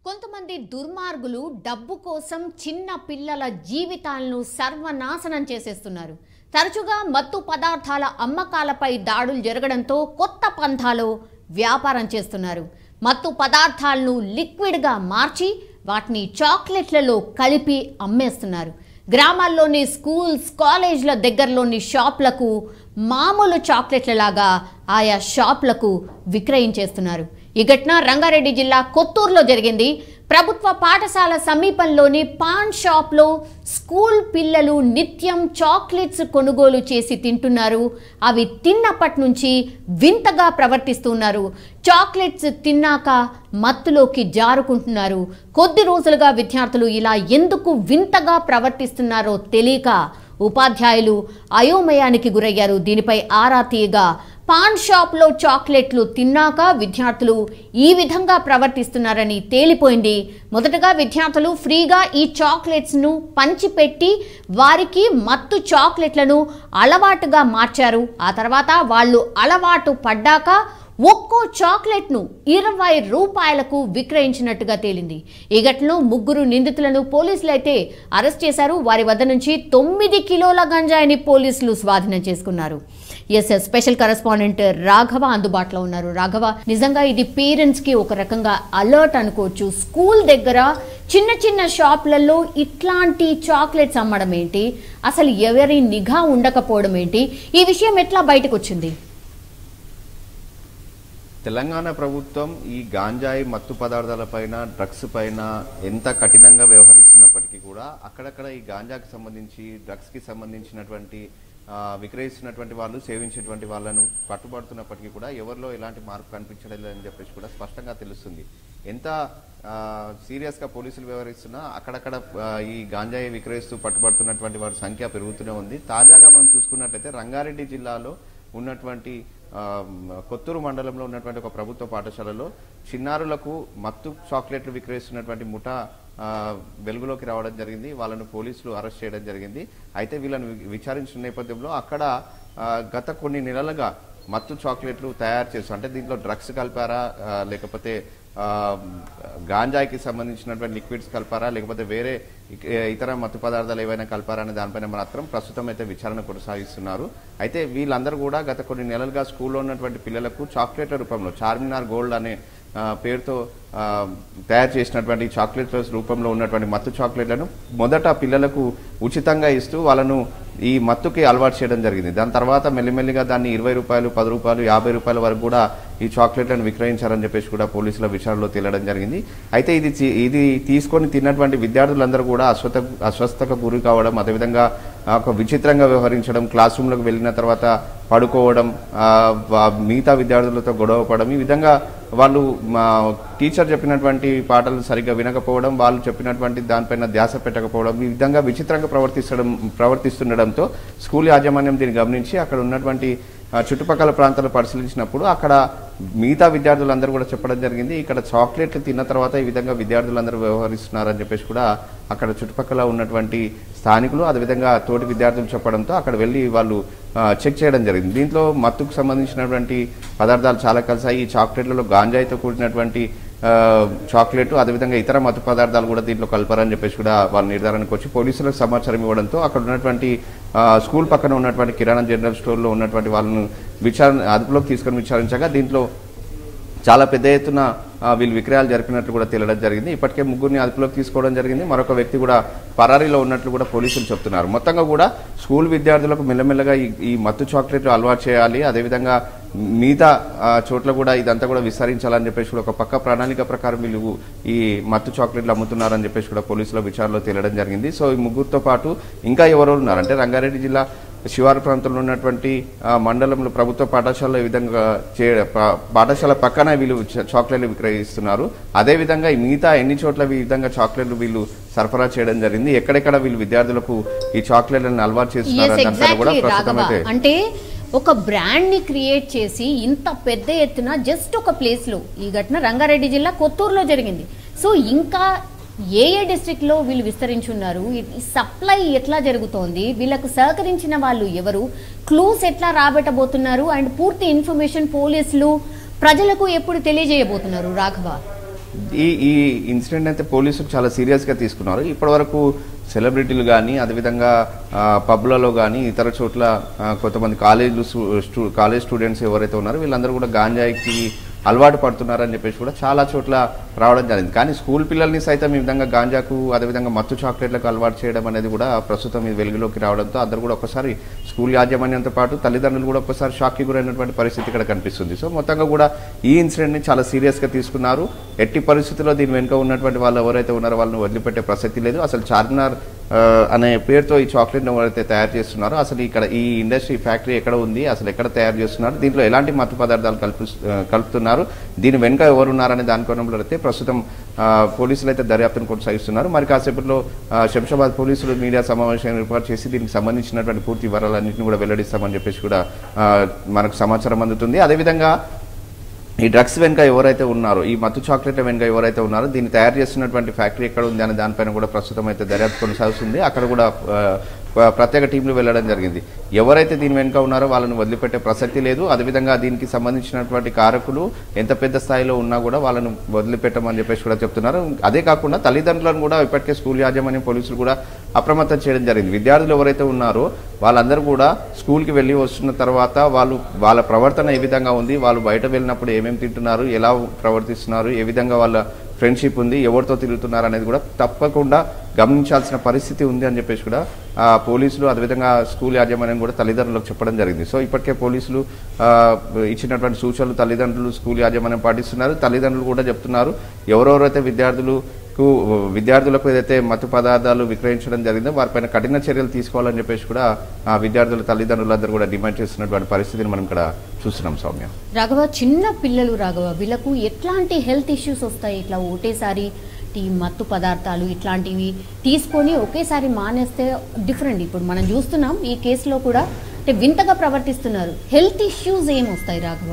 కొంతమంది దుర్మార్గులు డబ్బు కోసం చిన్న పిల్లల జీవితాలను సర్వనాశనం చేసేస్తున్నారు తరచుగా మత్తు పదార్థాల అమ్మకాలపై దాడులు జరగడంతో కొత్త పంథాలో వ్యాపారం చేస్తున్నారు మత్తు పదార్థాలను లిక్విడ్గా మార్చి వాటిని చాక్లెట్లలో కలిపి అమ్మేస్తున్నారు గ్రామాల్లోని స్కూల్స్ కాలేజ్ల దగ్గరలోని షాప్లకు మామూలు చాక్లెట్లలాగా ఆయా షాప్లకు విక్రయించేస్తున్నారు ఈ ఘటన రంగారెడ్డి జిల్లా కొత్తూరులో జరిగింది ప్రభుత్వ పాఠశాల సమీపంలోని పాన్ షాప్లో స్కూల్ పిల్లలు నిత్యం చాక్లెట్స్ కొనుగోలు చేసి తింటున్నారు అవి తిన్నప్పటి నుంచి వింతగా ప్రవర్తిస్తున్నారు చాక్లెట్స్ తిన్నాక మత్తులోకి జారుకుంటున్నారు కొద్ది రోజులుగా విద్యార్థులు ఇలా ఎందుకు వింతగా ప్రవర్తిస్తున్నారో తెలియక ఉపాధ్యాయులు అయోమయానికి గురయ్యారు దీనిపై ఆరా తీయగా పాన్ షాప్లో చాక్లెట్లు తిన్నాక విద్యార్థులు ఈ విధంగా ప్రవర్తిస్తున్నారని తేలిపోయింది మొదటగా విద్యార్థులు ఫ్రీగా ఈ చాక్లెట్స్ను పంచిపెట్టి వారికి మత్తు చాక్లెట్లను అలవాటుగా మార్చారు ఆ తర్వాత వాళ్ళు అలవాటు పడ్డాక ఒక్కో చాక్లెట్ను ఇరవై రూపాయలకు విక్రయించినట్టుగా తేలింది ఈ ఘటనలో ముగ్గురు నిందితులను పోలీసులు అయితే అరెస్ట్ చేశారు వారి వద్ద నుంచి తొమ్మిది కిలోల గంజాయిని పోలీసులు స్వాధీనం చేసుకున్నారు yes yes special correspondent Raghava అందుబాటులో ఉన్నారు రాఘవ నిజంగా ఇది పేరెంట్స్ కి ఒక రకంగా అలర్ట్ అనుకోవచ్చు స్కూల్ దగ్గర చిన్న చిన్న షాప్లలో ఇట్లాంటి చాక్లెట్స్ అమ్మడం ఏంటి అసలు ఎవరి నిఘా ఉండకపోవడం ఏంటి ఈ విషయం ఎట్లా బయటకు వచ్చింది తెలంగాణ ప్రభుత్వం ఈ గాంజాయి మత్తు పదార్థాల పైన డ్రగ్స్ పైన ఎంత కఠినంగా వ్యవహరిస్తున్నప్పటికీ కూడా అక్కడక్కడ ఈ గాంజాకి సంబంధించి డ్రగ్స్ కి సంబంధించినటువంటి ఆ, విక్రయిస్తున్నటువంటి వాళ్ళు సేవించేటువంటి వాళ్ళను పట్టుబడుతున్నప్పటికీ కూడా ఎవరిలో ఎలాంటి మార్పు కనిపించడం లేదని చెప్పేసి కూడా స్పష్టంగా తెలుస్తుంది ఎంత సీరియస్ గా పోలీసులు వ్యవహరిస్తున్నా అక్కడక్కడ ఆ, ఈ గాంజాయి విక్రయిస్తూ పట్టుబడుతున్నటువంటి వారి సంఖ్య పెరుగుతూనే ఉంది తాజాగా మనం చూసుకున్నట్లయితే రంగారెడ్డి జిల్లాలో ఉన్నటువంటి ఆ, కొత్తూరు మండలంలో ఉన్నటువంటి ఒక ప్రభుత్వ పాఠశాలలో చిన్నారులకు మత్తు చాక్లెట్లు విక్రయిస్తున్నటువంటి ముఠా ఆ, వెలుగులోకి రావడం జరిగింది వాళ్ళను పోలీసులు అరెస్ట్ చేయడం జరిగింది అయితే వీళ్ళని వి- విచారించిన నేపథ్యంలో అక్కడ ఆ, గత కొన్ని నెలలుగా మత్తు చాక్లెట్లు తయారు చేస్తూ అంటే దీంట్లో డ్రగ్స్ కలిపారా ఆ, లేకపోతే ఆ, గాంజాయికి సంబంధించినటువంటి లిక్విడ్స్ కలిపారా లేకపోతే వేరే ఇక- ఇతర మత్తు పదార్థాలు ఏవైనా కలిపారా అనే దానిపైన మాత్రం ప్రస్తుతం అయితే విచారణ కొనసాగిస్తున్నారు అయితే వీళ్ళందరూ కూడా గత కొన్ని నెలలుగా స్కూల్లో ఉన్నటువంటి పిల్లలకు చాక్లెట్ల రూపంలో చార్మినార్ గోల్డ్ అనే ఆ, పేరుతో ఆ, తయారు చేసినటువంటి చాక్లెట్ల రూపంలో ఉన్నటువంటి మత్తు చాక్లెట్లను మొదట పిల్లలకు ఉచితంగా ఇస్తూ వాళ్ళను ఈ మత్తుకి అలవాటు చేయడం జరిగింది దాని తర్వాత మెల్లిమెల్లిగా దాన్ని ఇరవై రూపాయలు పది రూపాయలు యాభై రూపాయల వరకు కూడా ఈ చాక్లెట్లను విక్రయించారని చెప్పేసి కూడా పోలీసుల విచారణలో తేలడం జరిగింది అయితే ఇది చి- ఇది తీసుకొని తిన్నటువంటి విద్యార్థులందరూ కూడా అస్వస్థ అస్వస్థకు గురి కావడం అదేవిధంగా ఆ, ఒక విచిత్రంగా వ్యవహరించడం క్లాస్ రూమ్లోకి వెళ్ళిన తర్వాత పడుకోవడం ఆ, వా- మిగతా విద్యార్థులతో గొడవ పడడం ఈ విధంగా వాళ్ళు మా టీచర్ చెప్పినటువంటి పాటలు సరిగ్గా వినకపోవడం వాళ్ళు చెప్పినటువంటి దానిపైన ధ్యాస పెట్టకపోవడం ఈ విధంగా విచిత్రంగా ప్రవర్తిస్తడం ప్రవర్తిస్తుండడంతో స్కూల్ యాజమాన్యం దీన్ని గమనించి అక్కడ ఉన్నటువంటి ఆ, చుట్టుపక్కల ప్రాంతాలు పరిశీలించినప్పుడు అక్కడ మిగతా విద్యార్థులందరూ కూడా చెప్పడం జరిగింది ఇక్కడ చాక్లెట్లు తిన్న తర్వాత ఈ విధంగా విద్యార్థులందరూ వ్యవహరిస్తున్నారని చెప్పేసి కూడా అక్కడ చుట్టుపక్కల ఉన్నటువంటి స్థానికులు అదేవిధంగా తోటి విద్యార్థులు చెప్పడంతో అక్కడ వెళ్ళి వాళ్ళు ఆ, చెక్ చేయడం జరిగింది దీంట్లో మత్తుకు సంబంధించినటువంటి పదార్థాలు చాలా కలిసాయి ఈ చాక్లెట్లలో గాంజాయితో కూడినటువంటి ఆ, చాక్లెట్ అదేవిధంగా ఇతర మత్తు పదార్థాలు కూడా దీంట్లో కలపరని చెప్పేసి కూడా వాళ్ళ నిర్ధారణకు వచ్చి పోలీసులకు సమాచారం ఇవ్వడంతో అక్కడ ఉన్నటువంటి ఆ, స్కూల్ పక్కన ఉన్నటువంటి కిరాణా జనరల్ స్టోర్లో ఉన్నటువంటి వాళ్ళను విచారణ అదుపులోకి తీసుకొని విచారించగా దీంట్లో చాలా పెద్ద ఎత్తున ఆ, వీళ్ళు విక్రయాలు జరిపినట్లు కూడా తేలడం జరిగింది ఇప్పటికే ముగ్గురిని అదుపులోకి తీసుకోవడం జరిగింది మరొక వ్యక్తి కూడా పరారీలో ఉన్నట్లు కూడా పోలీసులు చెప్తున్నారు మొత్తంగా కూడా స్కూల్ విద్యార్థులకు మెల్లమెల్లగా ఈ ఈ మత్తు చాక్లెట్లు అలవాటు చేయాలి అదేవిధంగా మిగతా ఆ, చోట్ల కూడా ఇదంతా కూడా విస్తరించాలని చెప్పేసి కూడా ఒక పక్క ప్రణాళిక ప్రకారం వీళ్ళు ఈ మత్తు చాక్లెట్లు అమ్ముతున్నారని చెప్పేసి కూడా పోలీసుల విచారణలో తేలడం జరిగింది సో ఈ ముగ్గురితో పాటు ఇంకా ఎవరెవరు ఉన్నారు అంటే రంగారెడ్డి జిల్లా శివారు ప్రాంతంలో ఉన్నటువంటి ఆ, మండలంలో ప్రభుత్వ పాఠశాలలో ఈ విధంగా చే పా- పాఠశాల పక్కన వీళ్ళు చ- చాక్లెట్లు విక్రయిస్తున్నారు అదే విధంగా ఈ మిగతా ఎన్ని చోట్ల ఈ విధంగా చాక్లెట్లు వీళ్ళు సరఫరా చేయడం జరిగింది ఎక్కడెక్కడ వీళ్ళు విద్యార్థులకు ఈ చాక్లెట్లను అలవాటు చేస్తున్నారు Yes, అనే దానిపైన కూడా exactly, ప్రస్తుతం రాఘవ. అయితే అంటే ఒక బ్రాండ్ ని క్రియేట్ చేసి ఇంత పెద్ద ఎత్తున జస్ట్ ఒక ప్లేస్ లో ఈ ఘటన రంగారెడ్డి జిల్లా కొత్తూరులో జరిగింది సో ఇంకా ఏ ఏ డిస్ట్రిక్ట్ లో వీళ్ళు విస్తరించున్నారు ఈ సప్లై ఎట్లా జరుగుతోంది వీళ్ళకు సహకరించిన వాళ్ళు ఎవరు క్లూస్ ఎట్లా రాబెట్టబోతున్నారు అండ్ పూర్తి ఇన్ఫర్మేషన్ పోలీసులు ప్రజలకు ఎప్పుడు తెలియజేయబోతున్నారు రాఘవ ఈ ఈ ఇన్సిడెంట్ అయితే పోలీసులు చాలా సీరియస్గా తీసుకున్నారు ఇప్పటివరకు సెలబ్రిటీలు కానీ అదేవిధంగా ఆ, పబ్లలో కానీ ఇతర చోట్ల ఆ, కొంతమంది కాలేజీలు స్టూ కాలేజ్ స్టూడెంట్స్ ఎవరైతే ఉన్నారో వీళ్ళందరూ కూడా గాంజాయికి అలవాటు పడుతున్నారని చెప్పేసి కూడా చాలా చోట్ల రావడం జరిగింది కానీ స్కూల్ పిల్లల్ని సైతం ఈ విధంగా గాంజాకు అదేవిధంగా మత్తు చాక్లెట్లకు అలవాటు చేయడం అనేది కూడా ప్రస్తుతం ఈ వెలుగులోకి రావడంతో అందరూ కూడా ఒక్కసారి స్కూల్ యాజమాన్యంతో పాటు తల్లిదండ్రులు కూడా ఒక్కసారి షాక్కి గురైనటువంటి పరిస్థితి ఇక్కడ కనిపిస్తుంది సో మొత్తంగా కూడా ఈ ఇన్సిడెంట్ని చాలా సీరియస్గా తీసుకున్నారు ఎట్టి పరిస్థితుల్లో దీని వెనుక ఉన్నటువంటి వాళ్ళు ఎవరైతే ఉన్నారో వాళ్ళని వదిలిపెట్టే ప్రసక్తి లేదు అసలు చార్మినార్ ఆ, అనే పేరుతో ఈ చాక్లెట్ ఎవరైతే తయారు చేస్తున్నారో అసలు ఇక్కడ ఈ ఇండస్ట్రీ ఫ్యాక్టరీ ఎక్కడ ఉంది అసలు ఎక్కడ తయారు చేస్తున్నారు దీంట్లో ఎలాంటి మత్తు పదార్థాలు కల్పి ఆ, కలుపుతున్నారు దీని వెనుక ఎవరు ఉన్నారనే దాని కోణంలో అయితే ప్రస్తుతం ఆ, పోలీసులు అయితే దర్యాప్తును కొనసాగిస్తున్నారు మరి కాసేపట్లో ఆ, శంషాబాద్ పోలీసులు మీడియా సమావేశం ఏర్పాటు చేసి దీనికి సంబంధించినటువంటి పూర్తి వివరాలన్నింటినీ కూడా వెల్లడిస్తామని చెప్పేసి కూడా ఆ, మనకు సమాచారం అందుతుంది అదేవిధంగా ఈ డ్రగ్స్ వెనుక ఎవరైతే ఉన్నారో ఈ మత్తు చాక్లెట్ వెనుక ఎవరైతే ఉన్నారో దీన్ని తయారు చేస్తున్నటువంటి ఫ్యాక్టరీ ఎక్కడ ఉంది అనే దానిపైన కూడా ప్రస్తుతం అయితే దర్యాప్తు కొనసాగుతుంది అక్కడ కూడా ఆ, ప్ర- ప్రత్యేక టీంలు వెళ్ళడం జరిగింది ఎవరైతే దీని వెనుక ఉన్నారో వాళ్ళని వదిలిపెట్టే ప్రసక్తి లేదు అదేవిధంగా దీనికి సంబంధించినటువంటి కారకులు ఎంత పెద్ద స్థాయిలో ఉన్నా కూడా వాళ్ళని వదిలిపెట్టమని చెప్పేసి కూడా చెప్తున్నారు అదే కాకుండా తల్లిదండ్రులను కూడా ఇప్పటికే స్కూల్ యాజమాన్యం పోలీసులు కూడా అప్రమత్తం చేయడం జరిగింది విద్యార్థులు ఎవరైతే ఉన్నారో వాళ్ళందరూ కూడా స్కూల్కి వెళ్ళి వస్తున్న తర్వాత వాళ్ళు వాళ్ళ ప్రవర్తన ఏ విధంగా ఉంది వాళ్ళు బయట వెళ్ళినప్పుడు ఏమేమి తింటున్నారు ఎలా ప్రవర్తిస్తున్నారు ఏ విధంగా వాళ్ళ ఫ్రెండ్షిప్ ఉంది ఎవరితో తిరుగుతున్నారు అనేది కూడా తప్పకుండా గమనించాల్సిన పరిస్థితి ఉంది అని చెప్పేసి కూడా ఆ, పోలీసులు అదేవిధంగా స్కూల్ యాజమాన్యం కూడా తల్లిదండ్రులకు చెప్పడం జరిగింది సో ఇప్పటికే పోలీసులు ఆ, ఇచ్చినటువంటి సూచనలు తల్లిదండ్రులు స్కూల్ యాజమాన్యం పాటిస్తున్నారు తల్లిదండ్రులు కూడా చెప్తున్నారు ఎవరెవరైతే విద్యార్థులు కు విద్యార్థులకు ఏదైతే మత్తు పదార్థాలు విక్రయించడం జరిగిందో వారిపైన కఠిన చర్యలు తీసుకోవాలని చెప్పేసి కూడా ఆ విద్యార్థుల తల్లిదండ్రులందరూ కూడా డిమాండ్ చేస్తున్నటువంటి పరిస్థితిని మనం ఇక్కడ చూస్తున్నాం సౌమ్య రాఘవ చిన్న పిల్లలు రాఘవ వీళ్ళకు ఎట్లాంటి హెల్త్ ఇష్యూస్ వస్తాయి ఇట్లా ఒకటేసారి ఈ మత్తు పదార్థాలు ఇట్లాంటివి తీసుకొని ఒకేసారి మానేస్తే డిఫరెంట్ ఇప్పుడు మనం చూస్తున్నాం ఈ కేసులో కూడా అంటే వింతగా ప్రవర్తిస్తున్నారు హెల్త్ ఇష్యూస్ ఏం వస్తాయి రాఘవ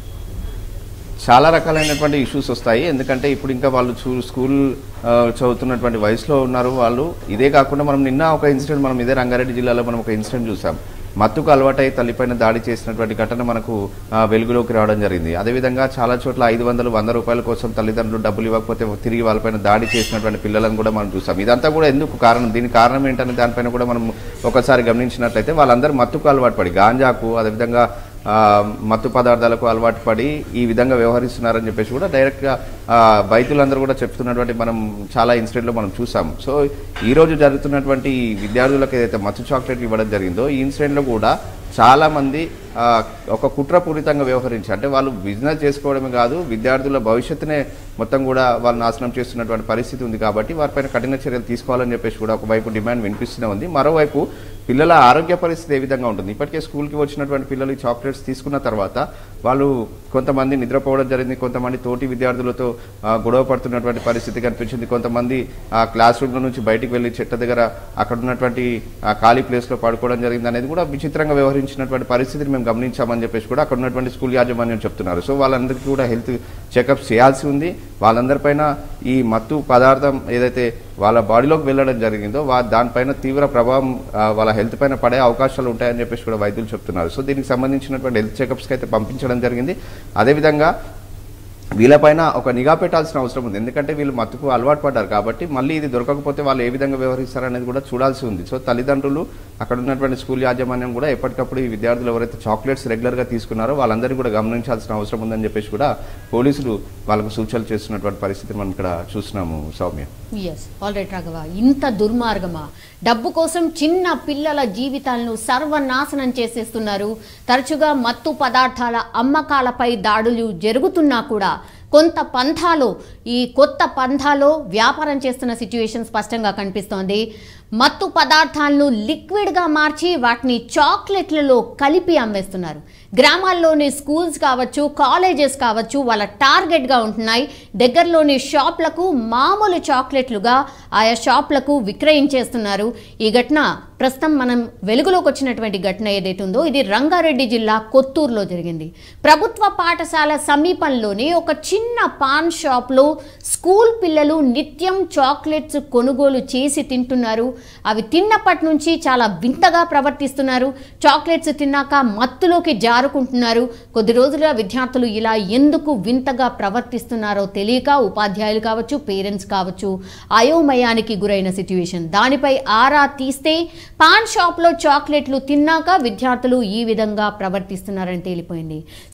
చాలా రకాలైనటువంటి ఇష్యూస్ వస్తాయి ఎందుకంటే ఇప్పుడు ఇంకా వాళ్ళు చూ స్కూల్ ఆ, చదువుతున్నటువంటి వయసులో ఉన్నారు వాళ్ళు ఇదే కాకుండా మనం నిన్న ఒక ఇన్సిడెంట్ మనం ఇదే రంగారెడ్డి జిల్లాలో మనం ఒక ఇన్సిడెంట్ చూసాం మత్తుకు అలవాటై తల్లిపైన దాడి చేసినటువంటి ఘటన మనకు ఆ, వెలుగులోకి రావడం జరిగింది అదేవిధంగా చాలా చోట్ల ఐదు వందలు వంద రూపాయల కోసం తల్లిదండ్రులు డబ్బులు ఇవ్వకపోతే తిరిగి వాళ్ళపైన దాడి చేసినటువంటి పిల్లలను కూడా మనం చూసాం ఇదంతా కూడా ఎందుకు కారణం దీనికి కారణం ఏంటనే దానిపైన కూడా మనం ఒకసారి గమనించినట్లయితే వాళ్ళందరూ మత్తుకు అలవాటు పడి గాంజాకు అదేవిధంగా ఆ, మత్తు పదార్థాలకు అలవాటు పడి ఈ విధంగా వ్యవహరిస్తున్నారని చెప్పేసి కూడా డైరెక్ట్గా ఆ, వైద్యులందరూ కూడా చెప్తున్నటువంటి మనం చాలా ఇన్సిడెంట్లో మనం చూసాం సో ఈ రోజు జరుగుతున్నటువంటి ఈ విద్యార్థులకు ఏదైతే మత్తు చాక్లెట్ ఇవ్వడం జరిగిందో ఈ ఇన్సిడెంట్లో కూడా చాలా మంది ఆ, ఒక కుట్రపూరితంగా వ్యవహరించి అంటే వాళ్ళు బిజినెస్ చేసుకోవడమే కాదు విద్యార్థుల భవిష్యత్తునే మొత్తం కూడా వాళ్ళు నాశనం చేస్తున్నటువంటి పరిస్థితి ఉంది కాబట్టి వారిపైన కఠిన చర్యలు తీసుకోవాలని చెప్పేసి కూడా ఒకవైపు డిమాండ్ వినిపిస్తూనే ఉంది మరోవైపు పిల్లల ఆరోగ్య పరిస్థితి ఏ విధంగా ఉంటుంది ఇప్పటికే స్కూల్కి వచ్చినటువంటి పిల్లలు ఈ చాక్లెట్స్ తీసుకున్న తర్వాత వాళ్ళు కొంతమంది నిద్రపోవడం జరిగింది కొంతమంది తోటి విద్యార్థులతో ఆ, గొడవ పడుతున్నటువంటి పరిస్థితి కనిపించింది కొంతమంది ఆ క్లాస్ రూమ్ల నుంచి బయటికి వెళ్ళి చెట్ల దగ్గర అక్కడ ఉన్నటువంటి ఆ, ఖాళీ ప్లేస్లో పడుకోవడం జరిగింది అనేది కూడా విచిత్రంగా వ్యవహరించినటువంటి పరిస్థితిని మేము గమనించామని చెప్పేసి కూడా అక్కడ ఉన్నటువంటి స్కూల్ యాజమాన్యం చెప్తున్నారు సో వాళ్ళందరికీ కూడా హెల్త్ చెకప్ చేయాల్సి ఉంది వాళ్ళందరిపైన ఈ మత్తు పదార్థం ఏదైతే వాళ్ళ బాడీలోకి వెళ్ళడం జరిగిందో వా దానిపైన తీవ్ర ప్రభావం ఆ, వాళ్ళ హెల్త్ పైన పడే అవకాశాలు ఉంటాయని చెప్పేసి కూడా వైద్యులు చెప్తున్నారు సో దీనికి సంబంధించినటువంటి హెల్త్ చెకప్స్కి అయితే పంపించడం జరిగింది అదేవిధంగా వీళ్ళపైన ఒక నిఘా పెట్టాల్సిన అవసరం ఉంది ఎందుకంటే వీళ్ళు మత్తుకు అలవాటు పడ్డారు కాబట్టి మళ్ళీ ఇది దొరకకపోతే వాళ్ళు ఏ విధంగా వ్యవహరిస్తారు అనేది కూడా చూడాల్సి ఉంది సో తల్లిదండ్రులు అక్కడ ఉన్నటువంటి స్కూల్ యాజమాన్యం కూడా ఎప్పటికప్పుడు ఈ విద్యార్థులు ఎవరైతే చాక్లెట్స్ రెగ్యులర్గా తీసుకున్నారో వాళ్ళందరినీ కూడా గమనించాల్సిన అవసరం ఉందని చెప్పేసి కూడా పోలీసులు వాళ్ళకు సూచనలు చేస్తున్నటువంటి పరిస్థితిని మనం ఇక్కడ చూస్తున్నాము Soumya yes all right Raghava ఇంత దుర్మార్గమా డబ్బు కోసం చిన్న పిల్లల జీవితాలను సర్వనాశనం చేసేస్తున్నారు తరచుగా మత్తు పదార్థాల అమ్మకాలపై దాడులు జరుగుతున్నా కూడా కొంత పంథాలో ఈ కొత్త పంథాలో వ్యాపారం చేస్తున్న సిచ్యువేషన్ స్పష్టంగా కనిపిస్తోంది మత్తు పదార్థాలను లిక్విడ్గా మార్చి వాటిని చాక్లెట్లలో కలిపి అమ్మేస్తున్నారు గ్రామాల్లోని స్కూల్స్ కావచ్చు కాలేజెస్ కావచ్చు వాళ్ళ టార్గెట్గా ఉంటున్నాయి దగ్గరలోని షాప్లకు మామూలు చాక్లెట్లుగా ఆయా షాప్లకు విక్రయించేస్తున్నారు ఈ ఘటన ప్రస్తుతం మనం వెలుగులోకి వచ్చినటువంటి ఘటన ఏదైతే ఉందో ఇది రంగారెడ్డి జిల్లా కొత్తూరులో జరిగింది ప్రభుత్వ పాఠశాల సమీపంలోని ఒక చిన్న పాన్ షాప్లో స్కూల్ పిల్లలు నిత్యం చాక్లెట్స్ కొనుగోలు చేసి తింటున్నారు అవి తిన్నప్పటి నుంచి చాలా వింతగా ప్రవర్తిస్తున్నారు చాక్లెట్స్ తిన్నాక మత్తులోకి జారుకుంటున్నారు కొద్ది రోజులుగా విద్యార్థులు ఇలా ఎందుకు వింతగా ప్రవర్తిస్తున్నారో తెలియక ఉపాధ్యాయులు కావచ్చు పేరెంట్స్ కావచ్చు అయోమయానికి గురైన సిట్యుయేషన్ దానిపై ఆరా తీస్తే పాన్ షాప్లో చాక్లెట్లు తిన్నాక విద్యార్థులు ఈ విధంగా ప్రవర్తిస్తున్నారని తేలిపోయింది